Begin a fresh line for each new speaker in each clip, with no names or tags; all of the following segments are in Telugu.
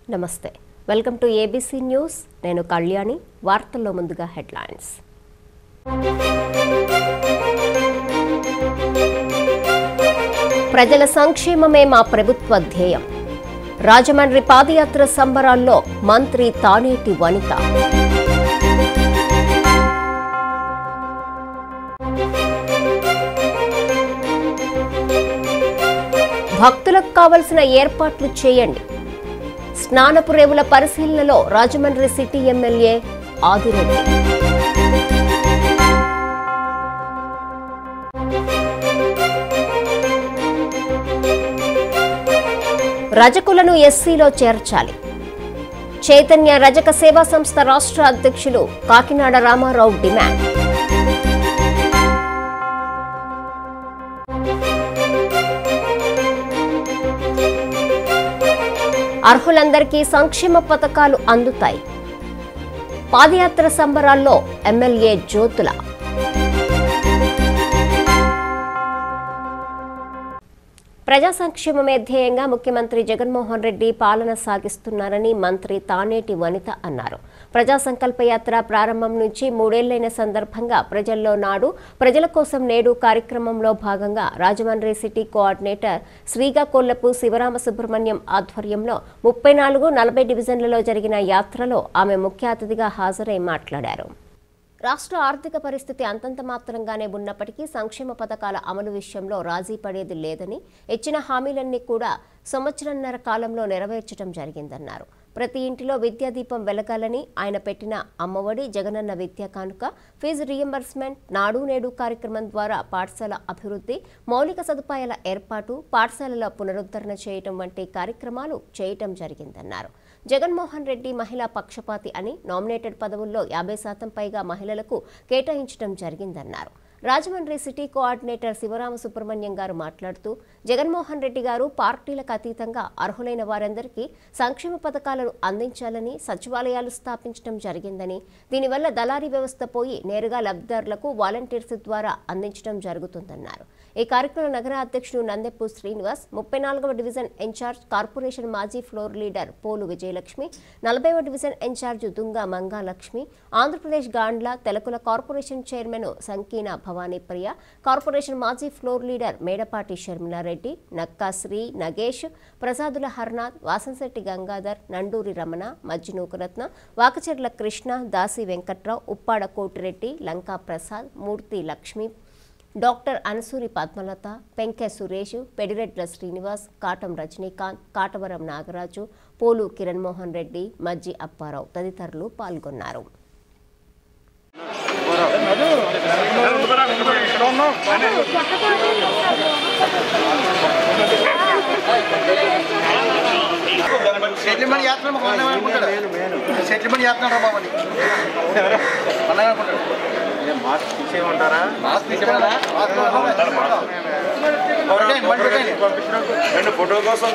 నమస్తే వెల్కమ్ టు ఏబీసీ న్యూస్ నేను కళ్యాణి వార్తల్లో ముందుగా హెడ్లైన్స్ ప్రజల సంక్షేమమే మా ప్రభుత్వ ధ్యేయం రాజమండ్రి పాదయాత్ర సంబరాల్లో మంత్రి తానేటి వనిత భక్తులకు కావలసిన ఏర్పాట్లు చేయండి స్నానపు రేవుల పరిశీలనలో రాజమండ్రి సిటీ ఎమ్మెల్యే ఆదిరెడ్డి రజకులను ఎస్సీలో చేర్చాలి చైతన్య రజక సేవా సంస్థ రాష్ట్ర అధ్యక్షులు కాకినాడ రామారావు డిమాండ్ అర్హులందరికీ సంక్షేమ పథకాలు అందుతాయి పాదయాత్ర సంబరాల్లో ఎమ్మెల్యే జ్యోతుల ప్రజా సంక్షేమమే ధ్యేయంగా ముఖ్యమంత్రి జగన్మోహన్ రెడ్డి పాలన సాగిస్తున్నారని మంత్రి తానేటి వనిత అన్నారు ప్రజా సంకల్ప యాత్ర ప్రారంభం నుంచి మూడేళ్లైన సందర్భంగా ప్రజల్లో నాడు ప్రజల కోసం నేడు కార్యక్రమంలో భాగంగా రాజమండ్రి సిటీ కోఆర్డినేటర్ శ్రీకాకొల్లపు శివరామ సుబ్రహ్మణ్యం ఆధ్వర్యంలో ముప్పై నాలుగు నలభై డివిజన్లలో జరిగిన యాత్రలో ఆమె ముఖ్య అతిథిగా హాజరై మాట్లాడారు రాష్ట్ర ఆర్థిక పరిస్థితి అంతంత మాత్రంగానే ఉన్నప్పటికీ సంక్షేమ పథకాల అమలు విషయంలో రాజీ పడేది లేదని ఇచ్చిన హామీలన్నీ కూడా సంవత్సరంన్నర కాలంలో నెరవేర్చడం జరిగిందన్నారు ప్రతి ఇంటిలో విద్యాదీపం వెలగాలని ఆయన పెట్టిన అమ్మఒడి జగనన్న విద్యా కానుక ఫీజు రీయింబర్స్మెంట్ నాడు నేడు కార్యక్రమం ద్వారా పాఠశాల అభివృద్ధి మౌలిక సదుపాయాల ఏర్పాటు పాఠశాలల పునరుద్ధరణ చేయటం వంటి కార్యక్రమాలు చేయటం జరిగిందన్నారు జగన్మోహన్ రెడ్డి మహిళా పక్షపాతి అని నామినేటెడ్ పదవుల్లో యాభై శాతం పైగా మహిళలకు కేటాయించడం జరిగిందన్నారు రాజమండ్రి సిటీ కోఆర్డినేటర్ శివరామ సుబ్రహ్మణ్యం గారు మాట్లాడుతూ జగన్మోహన్ రెడ్డి గారు పార్టీలకు అతీతంగా అర్హులైన వారందరికీ సంక్షేమ పథకాలను అందించాలని సచివాలయాలు స్థాపించడం జరిగిందని దీనివల్ల దళారీ వ్యవస్థ పోయి నేరుగా లబ్ధిదారులకు వాలంటీర్స్ ద్వారా అందించడం జరుగుతుందన్నారు ఈ కార్యక్రమంలో నగర అధ్యక్షుడు నందెప్పు శ్రీనివాస్ ముప్పై నాలుగవ డివిజన్ ఇన్ఛార్జ్ కార్పొరేషన్ మాజీ ఫ్లోర్ లీడర్ పోలు విజయలక్ష్మి నలభైవ division in charge Dunga Mangalakshmi Andhra Pradesh Gandla Telakula corporation chairman Sankina Bhavani Priya corporation మాజీ floor leader Medapati Sharmila Reddy Nakka Sri Nagesh Prasadula Harnath Vasamsetti Gangadhar Nanduri Ramana Majji Nukaratna Vakacherla Krishna Dasi Venkatrao Uppada Koti Reddy Lanka Prasad Murthy Lakshmi doctor Anasuri Padmalatha Penke Suresh Pedireddla Srinivas Katam Rajinikanth Katavaram Nagaraju Polu Kiran Mohan Reddy Majji Apparao తదితరులు పాల్గొన్నారు
సెటిల్మెంట్ యాత్ర మాకు అన్నయ్య అనుకుంటాడు సెటిల్మెంట్ యాత్ర రా బాబు అని అన్నయ్య అనుకుంటాడు
మాస్క్ తీసేయమంటారా
మాస్క్ తీసేవాళ్ళ? మాస్క్ పెట్టండి, మళ్ళీ పెట్టండి.
రెండు ఫోటో కోసం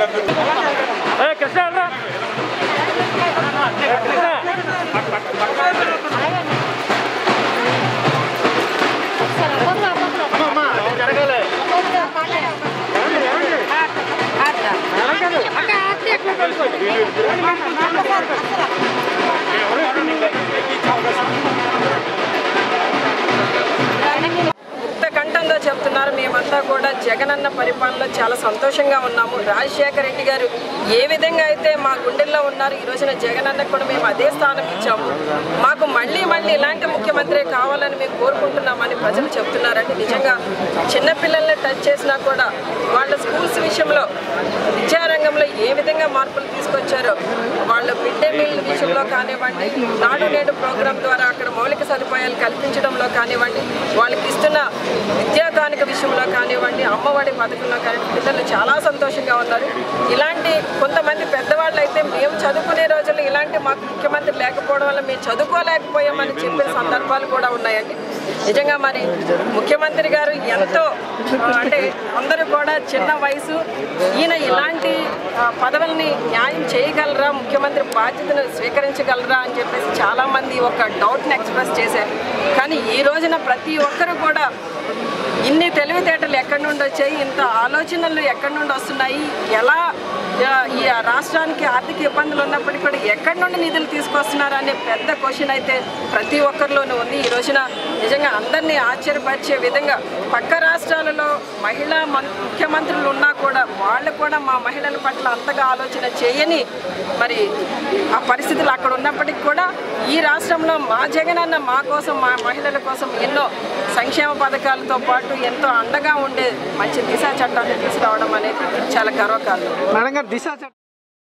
ముక్త కంఠంతో చెప్తున్నారు మేమంతా కూడా జగనన్న పరిపాలనలో చాలా సంతోషంగా ఉన్నాము రాజశేఖర రెడ్డి గారు ఏ విధంగా అయితే మా గుండెల్లో ఉన్నారు ఈ రోజున జగనన్నకు కూడా మేము అదే స్థానం ఇచ్చాము మాకు మళ్ళీ మళ్ళీ ఇలాంటి ముఖ్యమంత్రి కావాలని మేము కోరుకుంటున్నామని ప్రజలు చెప్తున్నారండి నిజంగా చిన్నపిల్లల్ని టచ్ చేసినా కూడా వాళ్ళ స్కూల్స్ విషయంలో విద్యారంగంలో ఏ విధంగా మార్పులు తీసుకొచ్చారో వాళ్ళ మిడ్ డే మీల్ విషయంలో కానివ్వండి నాడు నేడు ప్రోగ్రాం ద్వారా అక్కడ మౌలిక సదుపాయాలు కల్పించడంలో కానివ్వండి వాళ్ళకి ఇస్తున్న విద్యా కానుక విషయంలో కానివ్వండి అమ్మఒడి పథకంలో కానివ్వండి పిల్లలు చాలా సంతోషంగా ఉన్నారు ఇలాంటి కొంతమంది పెద్దవాళ్ళు అయితే మేము చదువుకునే రోజుల్లో ఇలాంటి మాకు ముఖ్యమంత్రి లేకపోవడం వల్ల మేము చదువుకోలేకపోయామని చెప్పిన సందర్భాలు కూడా ఉన్నాయండి నిజంగా మరి ముఖ్యమంత్రి గారు ఎంతో ఆ, అంటే అందరూ కూడా చిన్న వయసు ఈయన ఇలాంటి ఆ, పదవుల్ని న్యాయం చేయగలరా ముఖ్యమంత్రి బాధ్యతను స్వీకరించగలరా అని చెప్పేసి చాలామంది ఒక డౌట్ని ఎక్స్ప్రెస్ చేశారు కానీ ఈ రోజున ప్రతి ఒక్కరు కూడా ఇన్ని తెలివితేటలు ఎక్కడి నుండి వచ్చాయి ఇంత ఆలోచనలు ఎక్కడి నుండి వస్తున్నాయి ఎలా ఆ, ఈ రాష్ట్రానికి ఆర్థిక ఇబ్బందులు ఉన్నప్పటికీ కూడా ఎక్కడి నుండి నిధులు తీసుకొస్తున్నారు అనే పెద్ద క్వశ్చన్ అయితే ప్రతి ఒక్కరిలోనూ ఉంది ఈ రోజున నిజంగా అందరినీ ఆశ్చర్యపరిచే విధంగా పక్క రాష్ట్రాలలో మహిళా మం- ముఖ్యమంత్రులు ఉన్నా కూడా వాళ్ళు కూడా మా మహిళల పట్ల అంతగా ఆలోచన చేయని మరి ఆ పరిస్థితులు అక్కడ ఉన్నప్పటికీ కూడా ఈ రాష్ట్రంలో మా జగనన్న మా కోసం మా మహిళల కోసం ఎన్నో సంక్షేమ పథకాలతో పాటు ఎంతో అండగా ఉండే మంచి దిశ చట్టాన్ని తీసుకురావడం అనేది చాలా గర్వకారణం
మేడం గారు దిశ చట్టం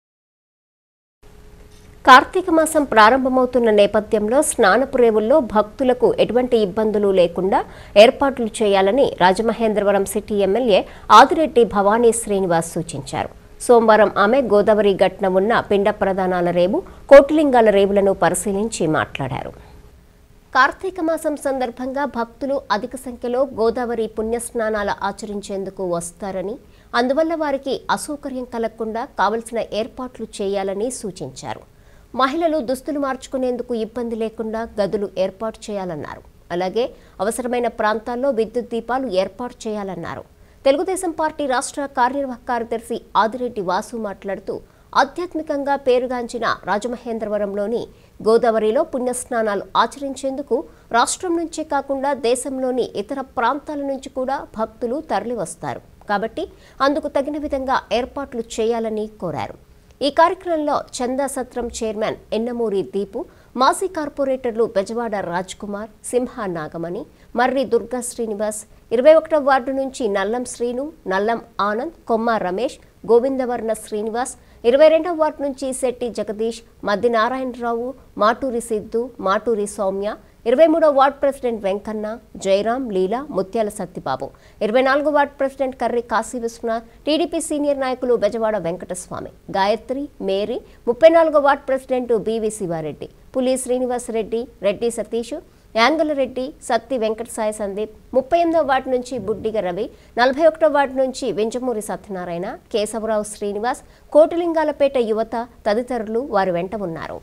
కార్తీక మాసం ప్రారంభమవుతున్న నేపథ్యంలో స్నానపు రేవుల్లో భక్తులకు ఎటువంటి ఇబ్బందులు లేకుండా ఏర్పాట్లు చేయాలని రాజమహేంద్రవరం సిటీ ఎమ్మెల్యే ఆదిరెడ్డి భవానీ శ్రీనివాస్ సూచించారు సోమవారం ఆమె గోదావరి ఘటన ఉన్న పిండ ప్రధానాల రేవు కోటిలింగాల రేవులను పరిశీలించి మాట్లాడారు కార్తీక మాసం సందర్భంగా భక్తులు అధిక సంఖ్యలో గోదావరి పుణ్యస్నానాలు ఆచరించేందుకు వస్తారని అందువల్ల వారికి అసౌకర్యం కలగకుండా కావలసిన ఏర్పాట్లు చేయాలని సూచించారు మహిళలు దుస్తులు మార్చుకునేందుకు ఇబ్బంది లేకుండా గదులు ఏర్పాటు చేయాలన్నారు అలాగే అవసరమైన ప్రాంతాల్లో విద్యుత్ దీపాలు ఏర్పాటు చేయాలన్నారు తెలుగుదేశం పార్టీ రాష్ట్ర కార్యనిర్వాహక కార్యదర్శి ఆదిరెడ్డి వాసు మాట్లాడుతూ ఆధ్యాత్మికంగా పేరుగాంచిన రాజమహేంద్రవరంలోని గోదావరిలో పుణ్యస్నానాలు ఆచరించేందుకు రాష్ట్రం నుంచే కాకుండా దేశంలోని ఇతర ప్రాంతాల నుంచి కూడా భక్తులు తరలివస్తారు కాబట్టి అందుకు తగిన విధంగా ఏర్పాట్లు చేయాలని కోరారు ఈ కార్యక్రమంలో చందా సత్రం చైర్మన్ ఎన్నమూరి దీపు మాజీ కార్పొరేటర్లు బెజవాడ రాజ్ కుమార్ సింహ నాగమణి మర్రి దుర్గా శ్రీనివాస్ ఇరవై ఒకటవ వార్డు నుంచి నల్లం శ్రీను నల్లం ఆనంద్ కొమ్మ రమేష్ గోవిందవర్ణ శ్రీనివాస్ ఇరవై రెండవ వార్డు నుంచి శెట్టి జగదీష్ మద్ది నారాయణరావు మాటూరి సిద్ధు మాటూరి సౌమ్య ఇరవై మూడో వార్డు ప్రెసిడెంట్ వెంకన్న జయరాం లీలా ముత్యాల సత్తిబాబు ఇరవై నాలుగో ward president Karri Kasi Viswanath TDP senior నాయకులు బెజవాడ వెంకటస్వామి గాయత్రి మేరీ ముప్పై నాలుగో వార్డు ప్రెసిడెంట్ బివి శివారెడ్డి పులి శ్రీనివాస్ రెడ్డి రెడ్డి సతీష్ యాంగలరెడ్డి సత్తి వెంకట సాయి సందీప్ ముప్పై ఎనిమిదవ వార్డు నుంచి బుడ్డిగ రవి నలభై ఒకటో వార్డు నుంచి వెంజమూరి సత్యనారాయణ కేశవరావు శ్రీనివాస్ కోటిలింగాలపేట యువత తదితరులు వారి వెంట ఉన్నారు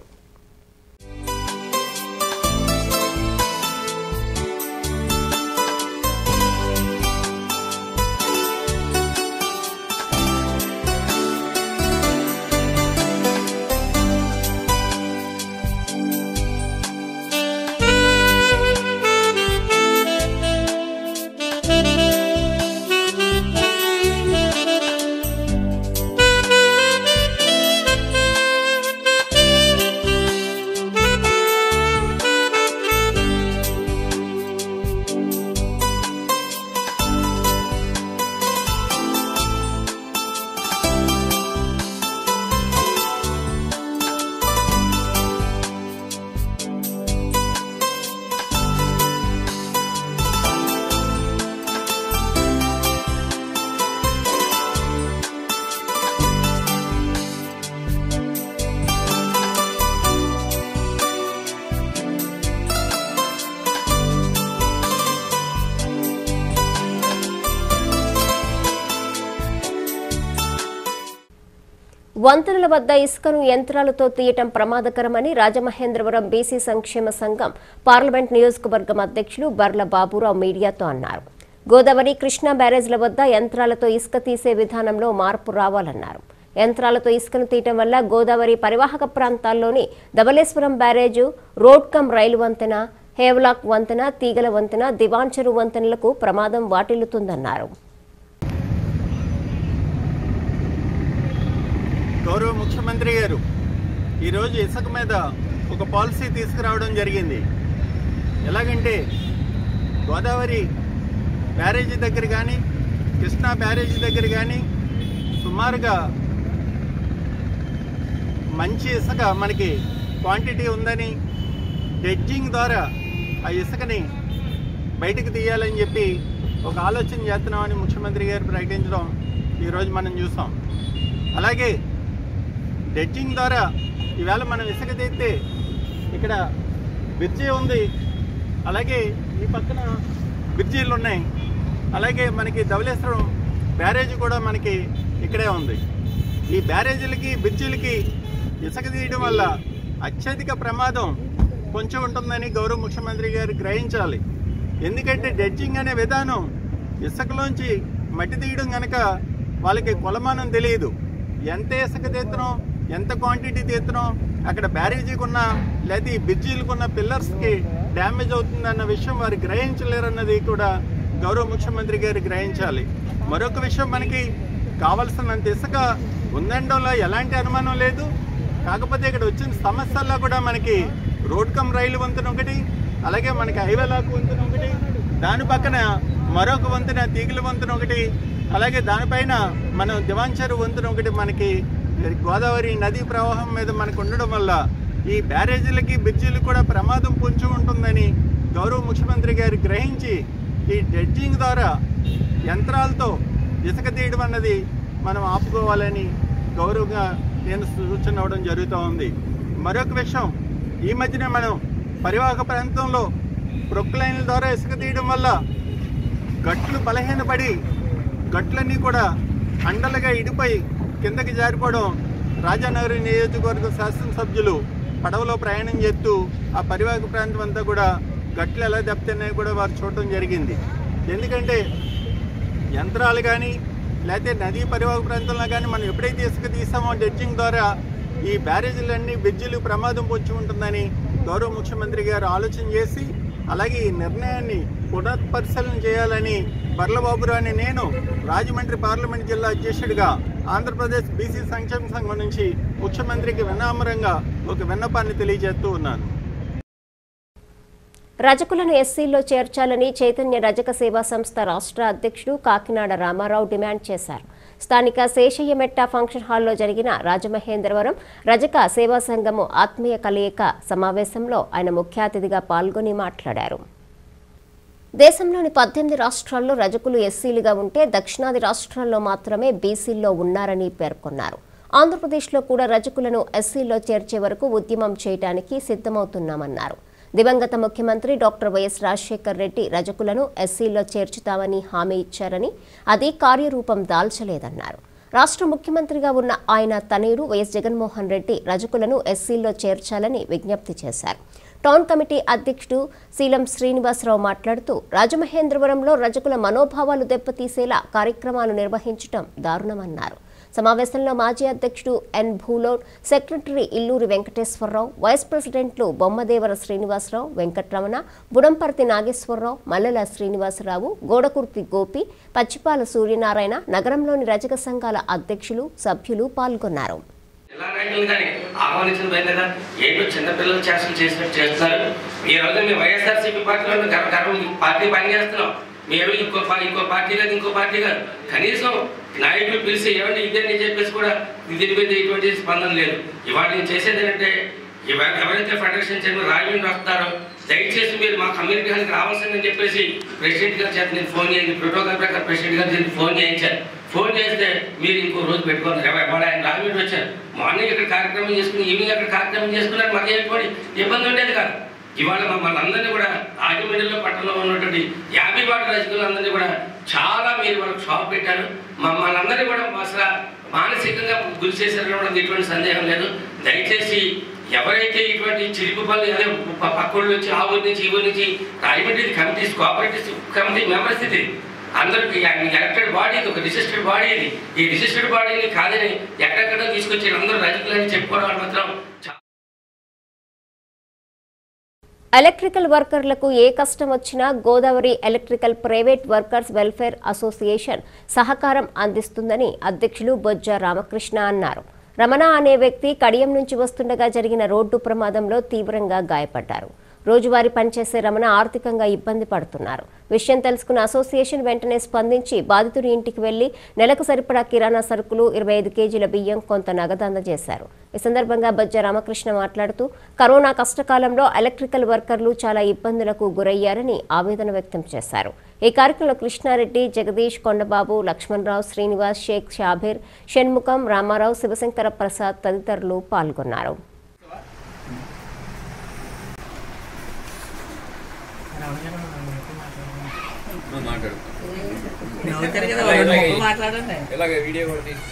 వంతెనల వద్ద ఇసుకను యంత్రాలతో తీయటం ప్రమాదకరమని రాజమహేంద్రవరం బీసీ సంక్షేమ సంఘం పార్లమెంట్ నియోజకవర్గం అధ్యక్షులు బర్ల బాబురావు మీడియాతో అన్నారు గోదావరి కృష్ణా బ్యారేజ్ల వద్ద యంత్రాలతో ఇసుక తీసే విధానంలో మార్పు రావాలన్నారు యంత్రాలతో ఇసుకను తీయటం వల్ల గోదావరి పరివాహక ప్రాంతాల్లోని Dhavaleswaram barrage road cum rail వంతెన హేవ్లాక్ వంతెన తీగల వంతెన దివాంచెరు వంతెనలకు ప్రమాదం వాటిల్లుతుందన్నారు
గౌరవ ముఖ్యమంత్రి గారు ఈరోజు ఇసుక మీద ఒక పాలసీ తీసుకురావడం జరిగింది ఎలాగంటే గోదావరి బ్యారేజీ దగ్గర కానీ కృష్ణా బ్యారేజీ దగ్గర కానీ సుమారుగా మంచి ఇసుక మనకి క్వాంటిటీ ఉందని డెడ్జింగ్ ద్వారా ఆ ఇసుకని బయటకు తీయాలని చెప్పి ఒక ఆలోచన చేస్తున్నామని ముఖ్యమంత్రి గారు ప్రకటించడం ఈరోజు మనం చూసాం అలాగే డెడ్జింగ్ ద్వారా ఈవేళ మనం ఇసుక తీస్తే ఇక్కడ బ్రిడ్జి ఉంది అలాగే ఈ పక్కన బ్రిడ్జీలు ఉన్నాయి అలాగే మనకి ధవళేశ్వరం బ్యారేజ్ కూడా మనకి ఇక్కడే ఉంది ఈ బ్యారేజీలకి బ్రిడ్జీలకి ఇసుక తీయడం వల్ల అత్యధిక ప్రమాదం కొంచెం ఉంటుందని గౌరవ ముఖ్యమంత్రి గారు గ్రహించాలి ఎందుకంటే డెడ్జింగ్ అనే విధానం ఇసుకలోంచి మట్టి తీయడం కనుక వాళ్ళకి కొలమానం తెలియదు ఎంత ఇసుక తీస్తున్నాం ఎంత క్వాంటిటీ తీస్తున్నాం అక్కడ బ్యారేజీకి ఉన్న లేదా ఈ బ్రిడ్జీలకు ఉన్న పిల్లర్స్కి డ్యామేజ్ అవుతుందన్న విషయం వారు గ్రహించలేరన్నది కూడా గౌరవ ముఖ్యమంత్రి గారు గ్రహించాలి మరొక విషయం మనకి కావలసినంత ఇసుక ఉందనడంలో ఎలాంటి అనుమానం లేదు కాకపోతే ఇక్కడ వచ్చిన సమస్యల్లో కూడా మనకి రోడ్ కమ్ రైలు వంతెన ఒకటి అలాగే మనకి హైవేలాకు వంతెన ఒకటి దాని పక్కన మరొక వంతెన తీగల వంతెన ఒకటి అలాగే దానిపైన మనం దివాంచరు వంతెన ఒకటి మనకి గోదావరి నదీ ప్రవాహం మీద మనకు ఉండడం వల్ల ఈ బ్యారేజీలకి బ్రిడ్జీలకు కూడా ప్రమాదం పొంచి ఉంటుందని గౌరవ ముఖ్యమంత్రి గారు గ్రహించి ఈ డెడ్జింగ్ ద్వారా యంత్రాలతో ఇసుక తీయడం అన్నది మనం ఆపుకోవాలని గౌరవంగా నేను సూచన ఇవ్వడం జరుగుతూ ఉంది మరొక విషయం ఈ మధ్యనే మనం పరివాహక ప్రాంతంలో ప్రొక్లైన్ల ద్వారా ఇసుక తీయడం వల్ల గట్లు బలహీనపడి గట్లన్నీ కూడా అండలుగా ఇడిపోయి కిందకి జారిపోవడం రాజానగరి నియోజకవర్గ శాసనసభ్యులు పడవలో ప్రయాణం చేస్తూ ఆ పరివాహక ప్రాంతం అంతా కూడా గట్లు ఎలా దెబ్బతిన్నాయి కూడా వారు చూడటం జరిగింది ఎందుకంటే యంత్రాలు కానీ లేకపోతే నదీ పరివాహక ప్రాంతంలో కానీ మనం ఎప్పుడైతే ఇసుక తీసామో డెడ్జింగ్ ద్వారా ఈ బ్యారేజీలన్నీ బ్రిడ్జిలు ప్రమాదం పొంచి ఉంటుందని గౌరవ ముఖ్యమంత్రి గారు ఆలోచన చేసి అలాగే ఈ నిర్ణయాన్ని పునఃపరిశీలన చేయాలని బర్లబాబురాని నేను రాజమండ్రి పార్లమెంట్ జిల్లా అధ్యక్షుడిగా ఆంధ్రప్రదేశ్ బీసీ సంక్షేమ సంఘం నుంచి ముఖ్యమంత్రికి వినమ్రంగా ఒక విన్నపాన్ని తెలియజేస్తూ ఉన్నాను
రజకులను ఎస్సీల్లో చేర్చాలని చైతన్య రజక సేవా సంస్థ రాష్ట్ర అధ్యక్షుడు కాకినాడ రామారావు డిమాండ్ చేశారు స్థానిక శేషయ్యమెట్ట ఫంక్షన్ హాల్లో జరిగిన రాజమహేంద్రవరం రజక సేవా సంఘము ఆత్మీయ కలయిక సమావేశంలో ఆయన ముఖ్య అతిథిగా పాల్గొని మాట్లాడారు దేశంలోని పద్దెనిమిది రాష్ట్రాల్లో రజకులు ఎస్సీలుగా ఉంటే దక్షిణాది రాష్ట్రాల్లో మాత్రమే బీసీల్లో ఉన్నారని పేర్కొన్నారు ఆంధ్రప్రదేశ్లో కూడా రజకులను ఎస్సీల్లో చేర్చే వరకు ఉద్యమం చేయడానికి సిద్ధమవుతున్నామన్నారు దివంగత ముఖ్యమంత్రి డాక్టర్ వైఎస్ రాజశేఖర్ రెడ్డి రజకులను ఎస్సీల్లో చేర్చుతామని హామీ ఇచ్చారని అది కార్యరూపం దాల్చలేదన్నారు రాష్ట్ర ముఖ్యమంత్రిగా ఉన్న ఆయన తనయుడు వైఎస్ జగన్మోహన్ రెడ్డి రజకులను ఎస్సీల్లో చేర్చాలని విజ్ఞప్తి చేశారు టౌన్ కమిటీ అధ్యక్షుడు శీలం శ్రీనివాసరావు మాట్లాడుతూ రాజమహేంద్రవరంలో రజకుల మనోభావాలు దెబ్బతీసేలా కార్యక్రమాలు నిర్వహించడం దారుణమన్నారు సమావేశంలో మాజీ అధ్యక్షుడు N Bhulod secretary Illuri Venkateswararao vice ప్రెసిడెంట్లు బొమ్మదేవర శ్రీనివాసరావు వెంకట్రమణ బుడంపర్తి నాగేశ్వరరావు మల్లెల శ్రీనివాసరావు గోడకుర్తి గోపి పచ్చిపాల సూర్యనారాయణ నగరంలోని రజక సంఘాల అధ్యక్షులు సభ్యులు పాల్గొన్నారు
జిల్లా నాయకులు కానీ ఆహ్వానించిన పోయింది కదా ఏంటో చిన్నపిల్లలు చేష్టలు చేసినట్టు చేస్తున్నారు ఈ రోజు మేము వైఎస్ఆర్సీపీ పార్టీలో గర్వ గర్వం పార్టీ పనిచేస్తున్నాం మేము ఇంకో పా- ఇంకో పార్టీ కాదు ఇంకో పార్టీ కాదు కనీసం నాయకులు పిలిచి ఏమంటే ఇదేని చెప్పేసి కూడా దీని మీద ఎటువంటి స్పందన లేదు ఇవాళ నేను చేసేది ఏంటంటే ఇవాళ ఎవరైతే ఫెడరేషన్ చైర్మన్ రాజమండ్రి వస్తారో దయచేసి మీరు మా కమ్యూనిటీ హాల్కి రావాల్సిందని చెప్పేసి ప్రెసిడెంట్ గారి చేత నేను ఫోన్ చేయండి ప్రోటోకాల్ ప్రకారం ప్రెసిడెంట్ గారి చేత ఫోన్ చేయించాను ఫోన్ చేస్తే మీరు ఇంకో రోజు పెట్టుకున్నారు ఎవరు ఎవరు ఆయన రాజమండ్రి వచ్చారు మార్నింగ్ ఇక్కడ కార్యక్రమం చేసుకుని ఈవినింగ్ అక్కడ కార్యక్రమం చేసుకున్నారు మాకు ఎటువంటి ఇబ్బంది ఉండేది కాదు ఇవాళ మమ్మల్ని అందరినీ కూడా రాజమండ్రిలో పట్టణంలో ఉన్నటువంటి యాభై వాటి రజకులందరినీ కూడా చాలా మీరు వాళ్ళకి షాప్ పెట్టారు మమ్మల్ని అందరినీ కూడా అసలు మానసికంగా గురి చేశారని కూడా ఎటువంటి సందేహం లేదు దయచేసి ఎవరైతే ఇటువంటి చిరుపు పనులు అదే ప- పక్కూళ్ళ నుంచి ఆ ఊరి నుంచి ఈ ఊరి నుంచి Rajahmundry committees cooperative committee members ఇది అందరికి ఎలక్టెడ్ బాడీ ఇది ఒక రిజిస్టర్డ్ బాడీ ఇది ఈ రిజిస్టర్డ్ బాడీని కాదని ఎక్కడెక్కడ తీసుకొచ్చి అందరూ రజకులని చెప్పుకోవడం మాత్రం చాలా
ఎలక్ట్రికల్ వర్కర్లకు ఏ కష్టం వచ్చినా Godavari electrical private workers welfare association సహకారం అందిస్తుందని అధ్యక్షులు బొజ్జ రామకృష్ణ అన్నారు రమణ అనే వ్యక్తి కడియం నుంచి వస్తుండగా జరిగిన రోడ్డు ప్రమాదంలో తీవ్రంగా గాయపడ్డారు రోజువారీ పనిచేసే రమణ ఆర్థికంగా ఇబ్బంది పడుతున్నారు విషయం తెలుసుకున్న అసోసియేషన్ వెంటనే స్పందించి బాధితుడి ఇంటికి వెళ్లి నెలకు సరిపడా కిరాణా సరుకులు ఇరవై ఐదు కేజీల బియ్యం కొంత నగదు అందజేశారు ఈ సందర్భంగా బజ్జ రామకృష్ణ మాట్లాడుతూ కరోనా కష్టకాలంలో ఎలక్ట్రికల్ వర్కర్లు చాలా ఇబ్బందులకు గురయ్యారని ఆవేదన వ్యక్తం చేశారు ఈ కార్యక్రమంలో కృష్ణారెడ్డి జగదీష్ కొండబాబు లక్ష్మణరావు శ్రీనివాస్ షేక్ షాబీర్ షణ్ముఖం రామారావు శివశంకర ప్రసాద్ తదితరులు పాల్గొన్నారు
నవ్వుతారు కదా వాళ్ళు మొక్క మాట్లాడండి
ఇలాగే వీడియో కూడా తీసి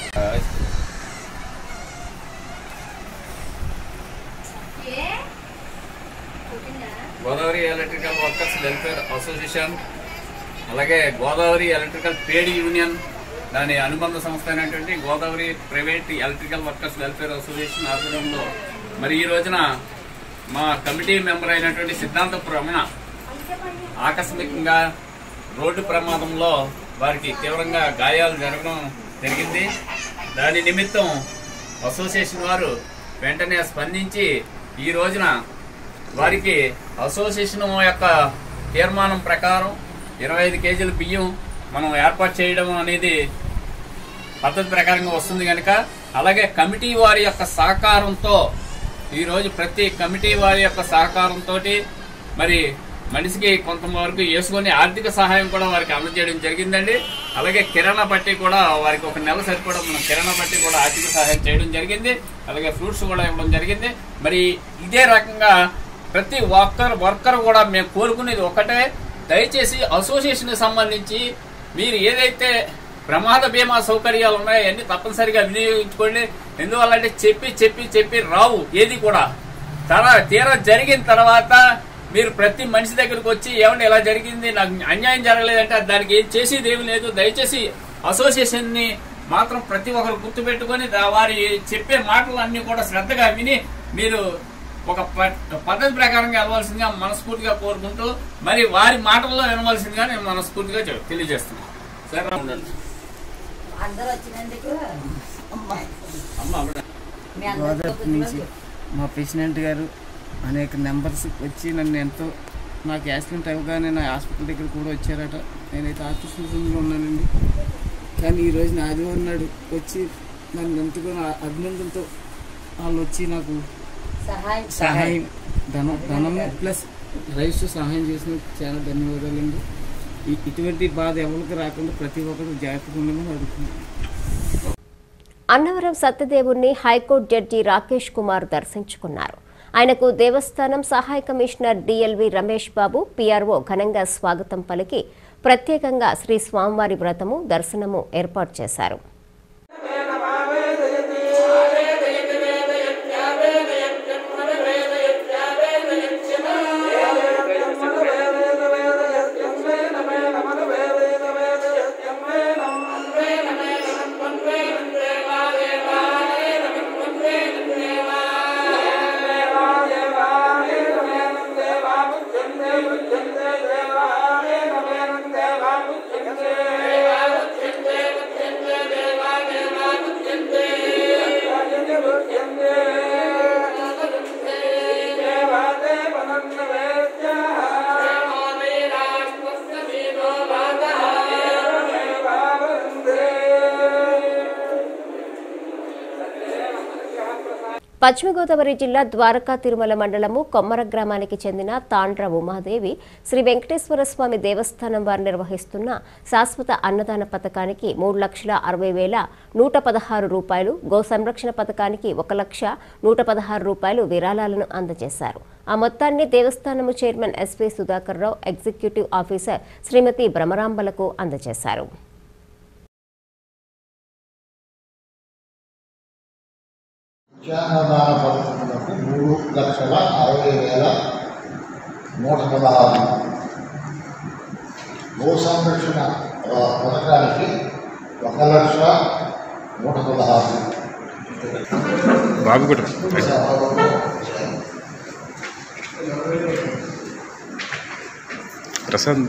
Godavari electrical workers welfare association అలాగే గోదావరి ఎలక్ట్రికల్ ట్రేడ్ యూనియన్
దాని అనుబంధ సంస్థ అయినటువంటి Godavari private electrical workers welfare association ఆధ్వర్యంలో మరి ఈ రోజున మా కమిటీ మెంబర్ అయినటువంటి సిద్ధాంత రమణ ఆకస్మికంగా రోడ్డు ప్రమాదంలో వారికి తీవ్రంగా గాయాలు జరగడం జరిగింది దాని నిమిత్తం అసోసియేషన్ వారు వెంటనే స్పందించి ఈ రోజున వారికి అసోసియేషన్ యొక్క తీర్మానం ప్రకారం ఇరవై ఐదు కేజీల బియ్యం మనం ఏర్పాటు చేయడం అనేది పద్ధతి ప్రకారంగా వస్తుంది కనుక అలాగే కమిటీ వారి యొక్క సహకారంతో ఈ రోజు ప్రతి కమిటీ వారి యొక్క సహకారంతో మరి మనిషికి కొంతవరకు వేసుకొని ఆర్థిక సహాయం కూడా వారికి అందజేయడం జరిగిందండి అలాగే కిరాణా పట్టి కూడా వారికి ఒక నెల సరిపడా మనం కిరాణా పట్టి కూడా ఆర్థిక సహాయం చేయడం జరిగింది అలాగే ఫ్రూట్స్ కూడా ఇవ్వడం జరిగింది మరి ఇదే రకంగా ప్రతి ఒక్కరు వర్కర్ కూడా మేము కోరుకునేది ఒకటే దయచేసి అసోసియేషన్ సంబంధించి మీరు ఏదైతే ప్రమాద బీమా సౌకర్యాలు ఉన్నాయో అన్ని తప్పనిసరిగా వినియోగించుకోండి ఎందువల్ల అంటే చెప్పి చెప్పి చెప్పి రావు ఏది కూడా తర్వాత తీరా జరిగిన తర్వాత మీరు ప్రతి మనిషి దగ్గరకు వచ్చి ఏమంటే ఇలా జరిగింది నాకు అన్యాయం జరగలేదంటే దానికి ఏం చేసేది ఏమి లేదు దయచేసి అసోసియేషన్ ని మాత్రం ప్రతి ఒక్కరు గుర్తుపెట్టుకొని దా- వారి చెప్పే మాటలన్నీ కూడా శ్రద్ధగా విని మీరు ఒక ప- పద్ధతి ప్రకారంగా వెళ్ళవలసిందిగా మనస్ఫూర్తిగా కోరుకుంటూ మరి వారి మాటల్లో వినవలసిందిగా నేను మనస్ఫూర్తిగా చెప్- తెలియజేస్తున్నాను సరే ఉండండి
అందరూ వచ్చినందుకు
అమ్మ అమ్మ.
మీ అందరికీ
గోదావరి నుంచి మా ప్రెసిడెంట్ గారు అనేక నెంబర్స్ వచ్చి నన్ను ఎంతో నాకు యాక్సిడెంట్ అవ్వగానే నా హాస్పిటల్ దగ్గర కూడా వచ్చారట నేనైతే ఆఫీసులో ఉన్నానండి కానీ ఈ రోజు నా ఆదివారం నాడు వచ్చి నన్ను ఎంతగానో అభినందనతో వాళ్ళు వచ్చి నాకు
సహాయం
సహాయం ధనం ధనం ప్లస్ రైస్ సహాయం చేసిన చాలా ధన్యవాదాలండి ఇ- ఇటువంటి బాధ ఎవరికి రాకుండా ప్రతి ఒక్కరు జాగ్రత్తగా ఉండమని అడుగుతున్నాను
అన్నవరం సత్యదేవుణ్ణి హైకోర్టు జడ్జి రాకేష్ కుమార్ దర్శించుకున్నారు ఆయనకు దేవస్థానం సహాయ commissioner DLV Ramesh Babu PRO ఘనంగా స్వాగతం పలికి ప్రత్యేకంగా శ్రీ స్వామివారి వ్రతము దర్శనము ఏర్పాటు చేశారు పశ్చిమ గోదావరి జిల్లా ద్వారకా తిరుమల మండలము కొమ్మర గ్రామానికి చెందిన తాండ్ర ఉమాదేవి శ్రీ వెంకటేశ్వర స్వామి దేవస్థానం వారు నిర్వహిస్తున్న శాశ్వత అన్నదాన పథకానికి మూడు లక్షల అరవై వేల నూట పదహారు రూపాయలు గో సంరక్షణ పథకానికి ఒక లక్ష నూట పదహారు రూపాయలు విరాళాలను అందజేశారు ఆ మొత్తాన్ని దేవస్థానము chairman SV Sudhakar Rao executive officer Srimathi భ్రమరాంబలకు అందజేశారు
ఉద్యానదాన పథకములకు మూడు లక్షల అరవై వేల నూట పదహారు గో సంరక్షణ ఆ, పథకానికి ఒక లక్ష నూట పదహారు
బాబు కూడా ప్రసాద్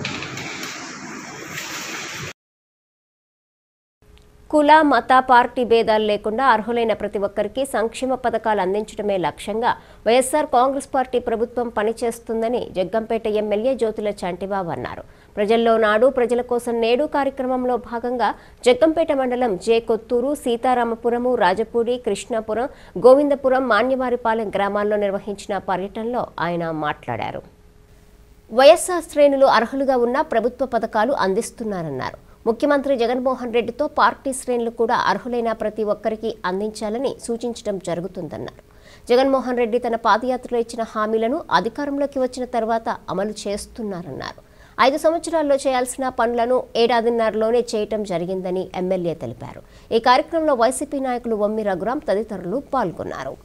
కుల మత పార్టీ భేదాలు లేకుండా అర్హులైన ప్రతి ఒక్కరికి సంక్షేమ పథకాలు అందించడమే లక్ష్యంగా వైఎస్సార్ కాంగ్రెస్ పార్టీ ప్రభుత్వం పనిచేస్తుందని జగ్గంపేట ఎమ్మెల్యే జ్యోతుల చంటిబాబు అన్నారు ప్రజల్లో నాడు ప్రజల కోసం నేడు కార్యక్రమంలో భాగంగా జగ్గంపేట మండలం జే కొత్తూరు సీతారామపురము రాజపూడి కృష్ణాపురం గోవిందపురం మాన్యవారిపాలెం గ్రామాల్లో నిర్వహించిన పర్యటనలో ఆయన మాట్లాడారు వైఎస్ఆర్ శ్రేణులు అర్హులుగా ఉన్న ప్రభుత్వ పథకాలు అందిస్తున్నారన్నారు ముఖ్యమంత్రి జగన్మోహన్ రెడ్డితో పార్టీ శ్రేణులు కూడా అర్హులైన ప్రతి ఒక్కరికి అందించాలని సూచించడం జరుగుతుందన్నారు జగన్మోహన్ రెడ్డి తన పాదయాత్రలో ఇచ్చిన హామీలను అధికారంలోకి వచ్చిన తర్వాత అమలు చేస్తున్నారన్నారు ఐదు సంవత్సరాల్లో చేయాల్సిన పనులను ఏడాదిన్నరలోనే చేయటం జరిగిందని ఎమ్మెల్యే తెలిపారు ఈ కార్యక్రమంలో వైసీపీ నాయకులు వమ్మి రఘురాం తదితరులు పాల్గొన్నారు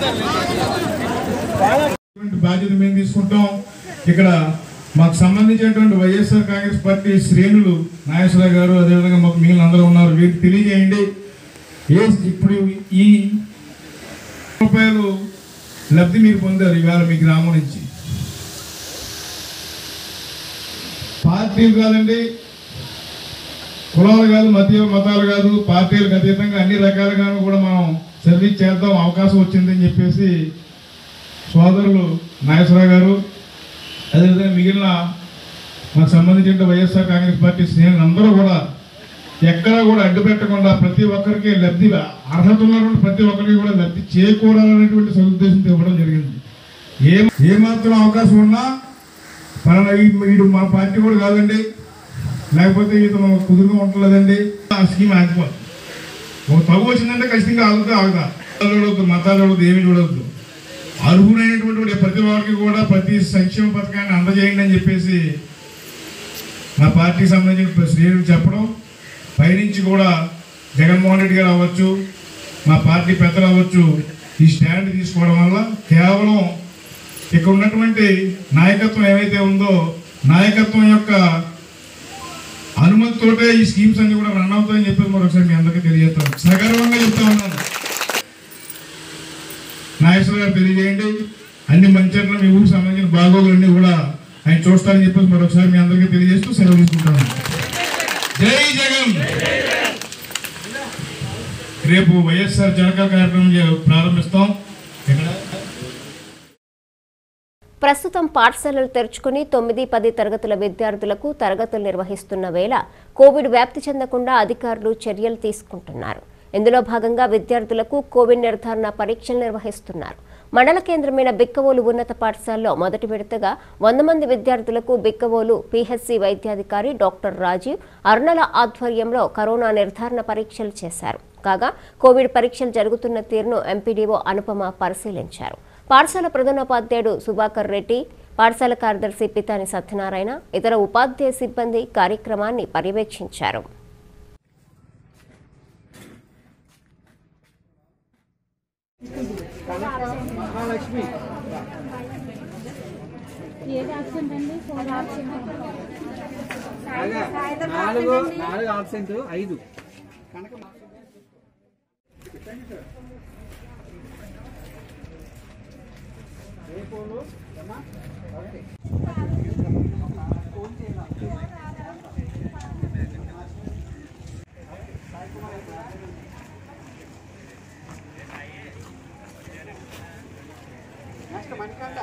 బాధ్యత మేము తీసుకుంటాం ఇక్కడ మాకు సంబంధించినటువంటి వైఎస్ఆర్ కాంగ్రెస్ పార్టీ శ్రేణులు నాగేశ్వరరావు గారు అదేవిధంగా మాకు మిగిలిన అందరూ ఉన్నారు వీరికి తెలియజేయండి ఏ ఇప్పుడు ఈ రూపాయలు లబ్ధి మీరు పొందారు ఇవాళ మీ గ్రామం నుంచి పార్టీలు కాదండి కులాలు కాదు మత మతాలు కాదు పార్టీలకు అతీతంగా అన్ని రకాలుగాను కూడా మనం సర్వీస్ చేద్దాం అవకాశం వచ్చిందని చెప్పేసి సోదరులు నాగేశ్వరరావు గారు అదేవిధంగా మిగిలిన మాకు సంబంధించిన వైఎస్ఆర్ కాంగ్రెస్ పార్టీ శ్రేణులు అందరూ కూడా ఎక్కడా కూడా అడ్డు పెట్టకుండా ప్రతి ఒక్కరికి లబ్ధి అర్హత ఉన్నటువంటి ప్రతి ఒక్కరికి కూడా లబ్ధి చేకూరాలనేటువంటి సదుద్దేశంతో ఇవ్వడం జరిగింది ఏ ఏ మాత్రం అవకాశం ఉన్నా పలానా ఈ- వీడు మా పార్టీ కూడా కాదండి లేకపోతే ఇతను కుదురుగా ఉండలేదండి ఆ స్కీమ్ ఆగిపోతుంది ఒక తగు వచ్చిందంటే ఖచ్చితంగా ఆగుతా ఆగుతా మతాలు చూడవద్దు మతాలు చూడవద్దు ఏమి చూడవద్దు అర్హులైనటువంటి ప్రతి ఒక్కరికి కూడా ప్రతి సంక్షేమ పథకాన్ని అందజేయండి అని చెప్పేసి మా పార్టీకి సంబంధించిన శ్రేణులు చెప్పడం పైనుంచి కూడా జగన్మోహన్ రెడ్డి గారు అవ్వచ్చు మా పార్టీ పెద్దలు అవ్వచ్చు ఈ స్టాండ్ తీసుకోవడం వల్ల కేవలం ఇక్కడ ఉన్నటువంటి నాయకత్వం ఏమైతే ఉందో నాయకత్వం యొక్క అనుమతితోటే ఈ స్కీమ్స్ అన్ని కూడా రన్ అవుతాయని చెప్పేసి మరొకసారి మీ అందరికీ తెలియజేస్తాను సగర్వంగా చెప్తా ఉన్నాను నాగేశ్వర గారు తెలియజేయండి అన్ని మంచర్లు మీ ఊరికి సంబంధించిన బాగోగులన్నీ కూడా ఆయన చూస్తారని చెప్పేసి మరొకసారి మీ అందరికీ తెలియజేస్తూ సెలవు తీసుకుంటాను జై జగన్ రేపు వైఎస్ఆర్ జనక కార్యక్రమం చే- ప్రారంభిస్తాం ఇక్కడ
ప్రస్తుతం పాఠశాలలు తెరుచుకుని తొమ్మిది పది తరగతుల విద్యార్థులకు తరగతులు నిర్వహిస్తున్న వేళ కోవిడ్ వ్యాప్తి చెందకుండా అధికారులు చర్యలు తీసుకుంటున్నారు ఇందులో భాగంగా విద్యార్థులకు కోవిడ్ నిర్ధారణ పరీక్షలు నిర్వహిస్తున్నారు మండల కేంద్రమైన బిక్కవోలు ఉన్నత పాఠశాలలో మొదటి విడతగా వంద మంది విద్యార్థులకు బిక్కవోలు పిహెచ్సి వైద్యాధికారి డాక్టర్ రాజీవ్ అరుణల ఆధ్వర్యంలో కరోనా నిర్ధారణ పరీక్షలు చేశారు కాగా కోవిడ్ పరీక్షలు జరుగుతున్న తీరును ఎంపీడీఓ అనుపమ పరిశీలించారు పాఠశాల ప్రధానోపాధ్యాయుడు సుభాకర్ రెడ్డి పాఠశాల కార్యదర్శి పితాని సత్యనారాయణ ఇతర ఉపాధ్యాయ సిబ్బంది కార్యక్రమాన్ని పర్యవేక్షించారు
మహాలక్ష్మి
ఏది ఆబ్సెంట్ అండి ఫోర్ ఆబ్సెంట్
నాలుగు నాలుగు ఆబ్సెంట్ ఐదు next Manikanda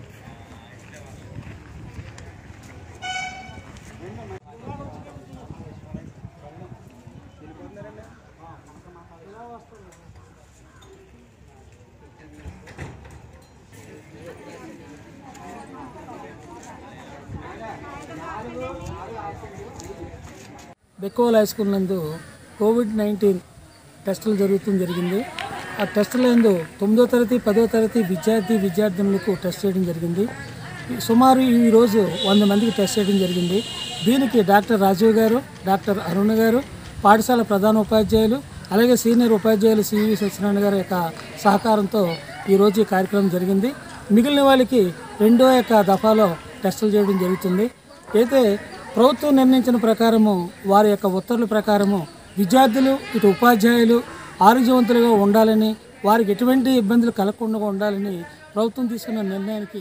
Bikkavolu high school నందు కోవిడ్ నైన్టీన్ టెస్టులు జరుగుతుంది జరిగింది ఆ టెస్టుల నందు తొమ్మిదో తరగతి పదో తరగతి విద్యార్థి విద్యార్థినులకు టెస్ట్ చేయడం జరిగింది సుమారు ఈ రోజు వంద మందికి టెస్ట్ చేయడం జరిగింది దీనికి డాక్టర్ రాజీవ్ గారు డాక్టర్ అరుణ్ గారు పాఠశాల ప్రధాన ఉపాధ్యాయులు అలాగే సీనియర్ ఉపాధ్యాయులు సివి సత్యనారాయణ గారి యొక్క సహకారంతో ఈరోజు ఈ కార్యక్రమం జరిగింది మిగిలిన వాళ్ళకి రెండో యొక్క దఫాలో టెస్టులు చేయడం జరుగుతుంది అయితే ప్రభుత్వం నిర్ణయించిన ప్రకారము వారి యొక్క ఉత్తర్వుల ప్రకారము విద్యార్థులు ఇటు ఉపాధ్యాయులు ఆరోగ్యవంతులుగా ఉండాలని వారికి ఎటువంటి ఇబ్బందులు కలగకుండా ఉండాలని ప్రభుత్వం తీసుకున్న నిర్ణయానికి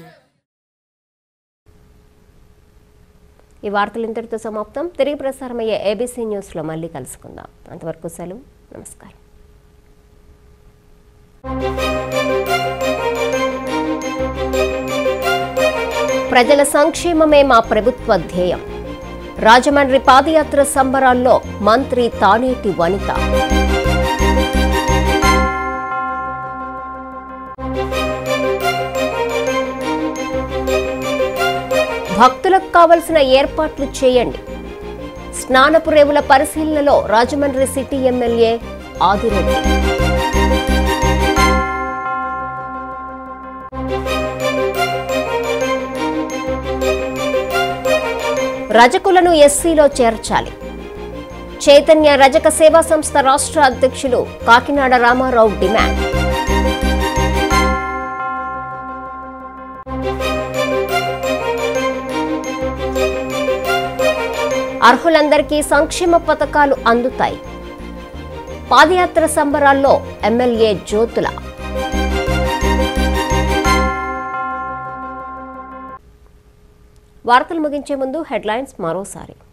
ఈ వార్తలు ఇంతటితో సమాప్తం తిరిగి ప్రసారమయ్యే ఏబీసీ న్యూస్లో మళ్ళీ కలుసుకుందాం అంతవరకు సెలవు నమస్కారం ప్రజల సంక్షేమమే మా ప్రభుత్వ ధ్యేయం రాజమండ్రి పాదయాత్ర సంబరాల్లో మంత్రి తానేటి వనిత భక్తులకు కావలసిన ఏర్పాట్లు చేయండి స్నానపు రేవుల పరిశీలనలో రాజమండ్రి సిటీ ఎమ్మెల్యే ఆదిరెడ్డి రజకులను ఎస్సీలో చేర్చాలి చైతన్య రజక సేవా సంస్థ రాష్ట్ర అధ్యక్షులు కాకినాడ రామారావు డిమాండ్ అర్హులందరికీ సంక్షేమ పథకాలు అందుతాయి పాదయాత్ర సంబరాల్లో ఎమ్మెల్యే జ్యోతుల వార్తలు ముగించే ముందు హెడ్లైన్స్ మరోసారి